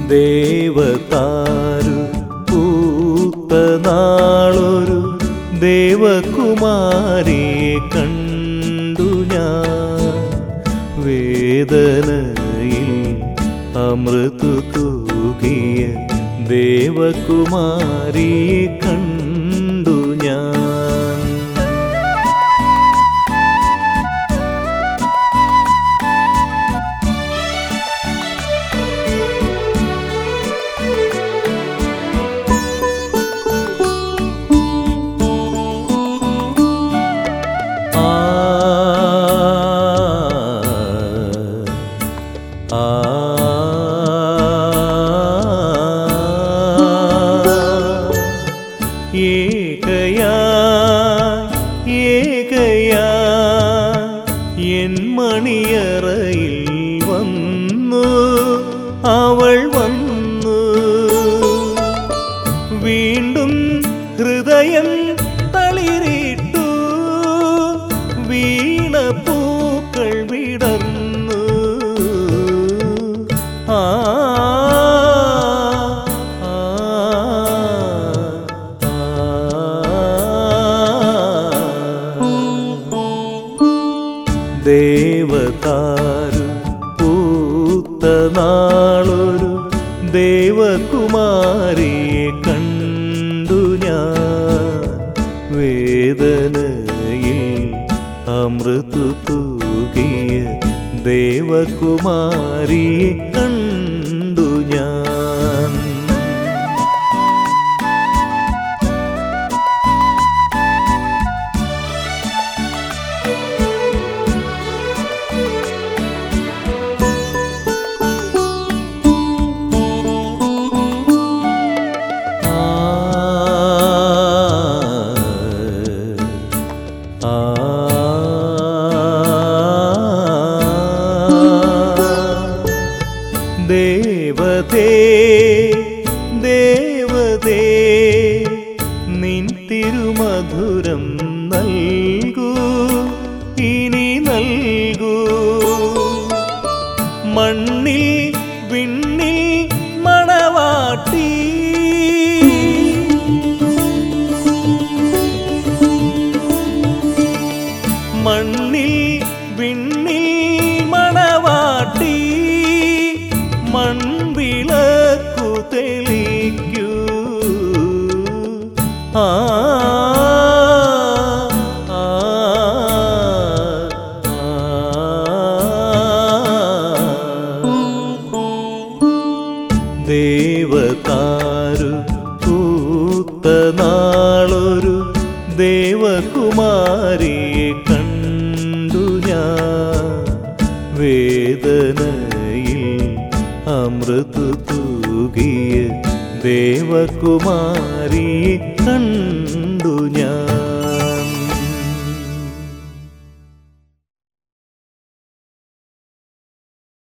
ദേവതാരു പൂത്ത നാളൊരു ദേവകുമാരിയെ കണ്ടു ഞാൻ വേദനയിൽ അമൃതു തൂകിയ ദേവകുമാരിയെ കണ്ടു ഞാൻ ആ ആ ഏകയാ ഏകയാ എൻ മണിയറയിൽ വന്നു അവൾ വന്നു വീണ്ടും ഹൃദയം തളിരിട്ടു വീണ പൂക്കൾ വിടർന്നു ആ ആ, ആ. ദേവതാരു പൂത്ത നാളൊരു ദേവകുമാരിയെ കണ്ടു ഞാൻ വേദനയിൽ അമൃതു തൂകിയ ദേവകുമാരിയെ കണ്ടു ഞാൻ ആ ദേവതേ ദേവതേ നിൻ തിരുമധുരം നൽകൂ ഇനി നൽകൂ മണ്ണിൽ വിണ്ണിൽ മണവാട്ടി മണ്ണിൽ വിണ്ണിൽ മണവാട്ടി മൺവിളക്കു തെളിക്കൂ ആ ആ, ആ. ദേവതാരു പൂത്ത നാളൊരു ദേവകുമാരിയെ കണ്ടു ഞാൻ വേദനയിൽ അമൃതു തൂകിയ ദേവകുമാരിയെ കണ്ടു ഞാൻ